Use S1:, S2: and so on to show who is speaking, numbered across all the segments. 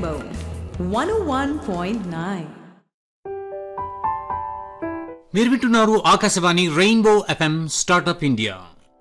S1: Rainbow 101.9.
S2: మీరు వింటున్నారు Akashvani rainbow FM startup India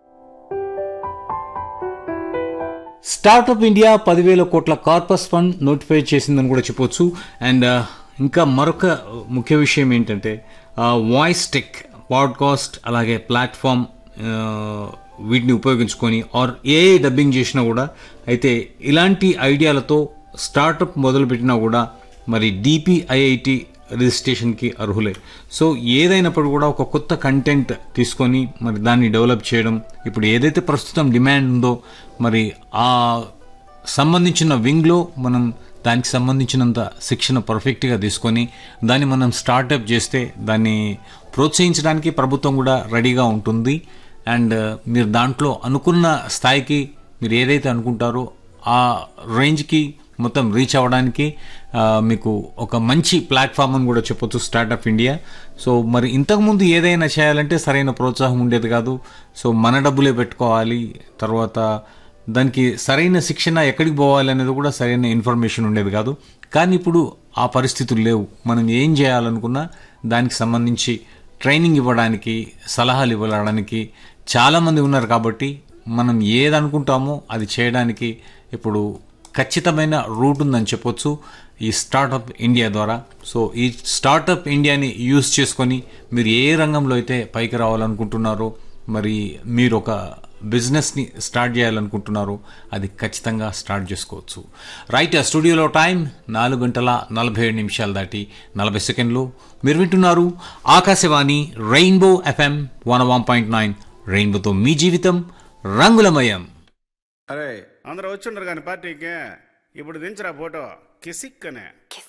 S2: startup India పదివేల కోట్ల కార్పస్ ఫండ్ నోటిఫై చేసిందని కూడా చెప్పొచ్చు అండ్ ఇంకా మరొక ముఖ్య విషయం ఏంటంటే వాయిస్ టెక్ పాడ్కాస్ట్ అలాగే ప్లాట్ఫామ్ వీటిని ఉపయోగించుకొని ఆర్ ఏ డబ్బింగ్ చేసినా కూడా అయితే ఇలాంటి ఐడియాలతో స్టార్టప్ మొదలుపెట్టినా కూడా మరి డిపిఐఐటి రిజిస్ట్రేషన్కి అర్హులే సో ఏదైనప్పుడు కూడా ఒక కొత్త కంటెంట్ తీసుకొని మరి దాన్ని డెవలప్ చేయడం ఇప్పుడు ఏదైతే ప్రస్తుతం డిమాండ్ ఉందో మరి ఆ సంబంధించిన వింగ్లో మనం దానికి సంబంధించినంత శిక్షణ పర్ఫెక్ట్గా తీసుకొని దాన్ని మనం స్టార్టప్ చేస్తే దాన్ని ప్రోత్సహించడానికి ప్రభుత్వం కూడా రెడీగా ఉంటుంది అండ్ మీరు దాంట్లో అనుకున్న స్థాయికి మీరు ఏదైతే అనుకుంటారో ఆ రేంజ్కి మొత్తం రీచ్ అవ్వడానికి ఆ, మీకు ఒక మంచి ప్లాట్ఫామ్ అని కూడా చెప్పొచ్చు స్టార్టప్ ఇండియా సో మరి ఇంతకుముందు ఏదైనా చేయాలంటే సరైన ప్రోత్సాహం ఉండేది కాదు సో మన డబ్బులే పెట్టుకోవాలి తర్వాత దానికి సరైన శిక్షణ ఎక్కడికి పోవాలి అనేది కూడా సరైన ఇన్ఫర్మేషన్ ఉండేది కాదు కానీ ఇప్పుడు ఆ పరిస్థితులు లేవు మనం ఏం చేయాలనుకున్నా దానికి సంబంధించి ట్రైనింగ్ ఇవ్వడానికి సలహాలు ఇవ్వడానికి చాలామంది ఉన్నారు కాబట్టి మనం ఏది అనుకుంటామో అది చేయడానికి ఇప్పుడు ఖచ్చితమైన రూట్ ఉందని చెప్పొచ్చు ఈ స్టార్టప్ ఇండియా ద్వారా సో ఈ స్టార్టప్ ఇండియాని యూజ్ చేసుకొని మీరు ఏ రంగంలో అయితే పైకి రావాలనుకుంటున్నారో మరి మీరు ఒక బిజినెస్ని స్టార్ట్ చేయాలనుకుంటున్నారో అది ఖచ్చితంగా స్టార్ట్ చేసుకోవచ్చు రైట్ ఆ స్టూడియోలో టైం నాలుగు గంటల నలభై ఏడు నిమిషాలు దాటి నలభై సెకండ్లు మీరు వింటున్నారు Akashvani rainbow FM one one point nine రెయిన్బోతో మీ జీవితం రంగులమయం
S3: అరే అందరూ వచ్చిండ్రు కానీ పార్టీకి ఇప్పుడు దించరా ఫోటో కిసిక్ అనే
S4: Kiss